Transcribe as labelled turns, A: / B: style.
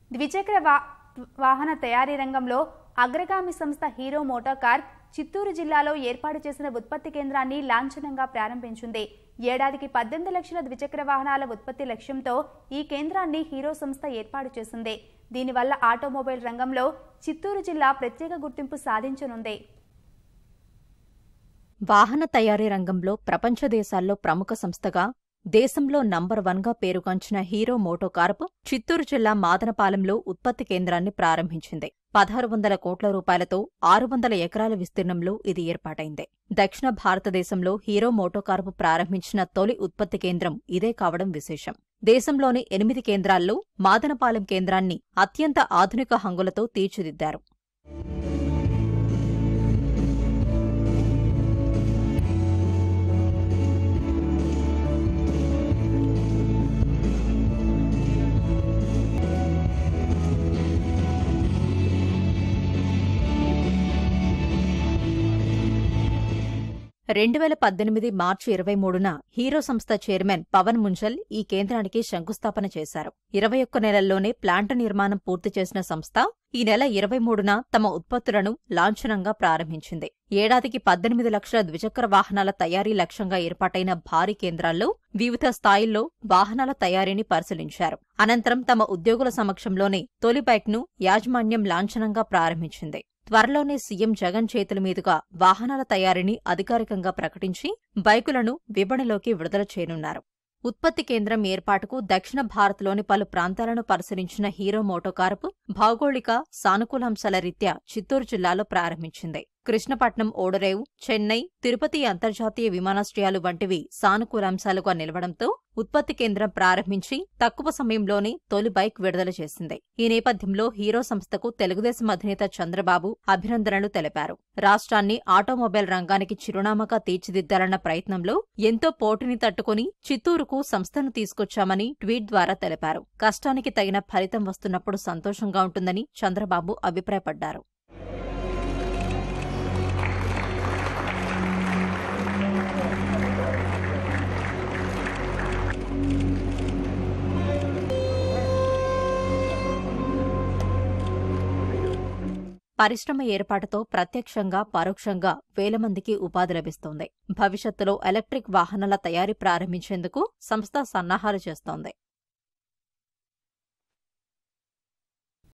A: ద్విచక్ర వా- వాహన తయారీ రంగంలో అగ్రగామి సంస్థ హీరో మోటార్ కార్ చిత్తూరు జిల్లాలో ఏర్పాటు చేసిన ఉత్పత్తి కేంద్రాన్ని లాంఛనంగా ప్రారంభించింది ఏడాదికి పద్దెనిమిది లక్షల ద్విచక్ర వాహనాల ఉత్పత్తి లక్ష్యంతో ఈ కేంద్రాన్ని హీరో సంస్థ ఏర్పాటు చేసింది దీనివల్ల ఆటోమొబైల్ రంగంలో చిత్తూరు జిల్లా ప్రత్యేక గుర్తింపు సాధించనుంది
B: వాహన తయారీ రంగంలో ప్రపంచ దేశాల్లో ప్రముఖ సంస్థగా దేశంలో నంబర్ వన్గా పేరుగాంచిన హీరో మోటోకార్ప్ చిత్తూరు జిల్లా మాదనపాలెంలో ఉత్పత్తి కేంద్రాన్ని ప్రారంభించింది పదహారు వందల కోట్ల రూపాయలతో ఆరు వందల ఎకరాల విస్తీర్ణంలో ఇది ఏర్పాటైంది దక్షిణ భారతదేశంలో హీరో మోటోకార్ప్ ప్రారంభించిన తొలి ఉత్పత్తి కేంద్రం ఇదే కావడం విశేషం దేశంలోని ఎనిమిది కేంద్రాల్లో మాదనపాలెం కేంద్రాన్ని అత్యంత ఆధునిక హంగులతో తీర్చిదిద్దారు రెండు వేల పద్దెనిమిది మార్చి ఇరవై మూడున హీరో సంస్థ చైర్మన్ పవన్ ముంజల్ ఈ కేంద్రానికి శంకుస్థాపన చేశారు ఇరవై ఒక్క నెలల్లోనే ప్లాంట్ నిర్మాణం పూర్తి చేసిన సంస్థ ఈ నెల ఇరవై మూడున తమ ఉత్పత్తులను లాంఛనంగా ప్రారంభించింది ఏడాదికి పద్దెనిమిది లక్షల ద్విచక్ర వాహనాల తయారీ లక్ష్యంగా ఏర్పాటైన భారీ కేంద్రాల్లో వివిధ స్థాయిల్లో వాహనాల తయారీని పరిశీలించారు అనంతరం తమ ఉద్యోగుల సమక్షంలోనే తొలి బైక్ను యాజమాన్యం లాంఛనంగా ప్రారంభించింది త్వరలోనే సీఎం జగన్ చేతుల మీదుగా వాహనాల తయారీని అధికారికంగా ప్రకటించి బైకులను విపణిలోకి విడుదల చేయనున్నారు ఉత్పత్తి కేంద్రం ఏర్పాటుకు దక్షిణ భారత్లోని పలు ప్రాంతాలను పరిశీలించిన హీరో మోటోకార్ప్ భౌగోళిక సానుకూలాంశాల రీత్యా చిత్తూరు జిల్లాలో ప్రారంభించింది కృష్ణపట్నం ఓడరేవు చెన్నై తిరుపతి అంతర్జాతీయ విమానాశ్రయాలు వంటివి సానుకూలాంశాలుగా నిలవడంతో ఉత్పత్తి కేంద్రం ప్రారంభించి తక్కువ సమయంలోనే తొలి బైక్ విడుదల చేసింది ఈ నేపథ్యంలో హీరో సంస్థకు తెలుగుదేశం అధినేత చంద్రబాబు అభినందనలు తెలిపారు రాష్ట్రాన్ని ఆటోమొబైల్ రంగానికి చిరునామాగా తీర్చిదిద్దాలన్న ప్రయత్నంలో ఎంతో పోటీని తట్టుకుని చిత్తూరుకు సంస్థను తీసుకొచ్చామని ట్వీట్ ద్వారా తెలిపారు కష్టానికి తగిన ఫలితం వస్తున్నప్పుడు సంతోషంగా ఉంటుందని చంద్రబాబు అభిప్రాయపడ్డారు పరిశ్రమ ఏర్పాటుతో ప్రత్యక్షంగా పరోక్షంగా వేల మందికి ఉపాధి లభిస్తోంది భవిష్యత్తులో ఎలక్ట్రిక్ వాహనాల తయారీ ప్రారంభించేందుకు సంస్థ సన్నాహాలు చేస్తోంది